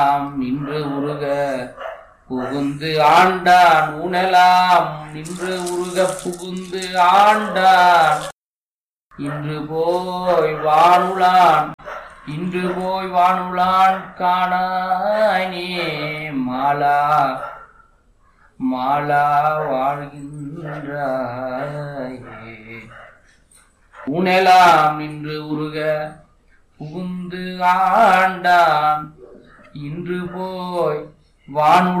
ஆம் நின்று உருக புகுந்து ஆண்டான் ஊனலாம் நின்று உருக புகுந்து ஆண்டான் இன்று போய் வானுலான் இன்று போய் வானுலான் காணானே மாலா மாலா வாழ்கின்றாயே உணலாம் நின்று உருக புகுந்து ஆண்டான் இன்று போய் வானுல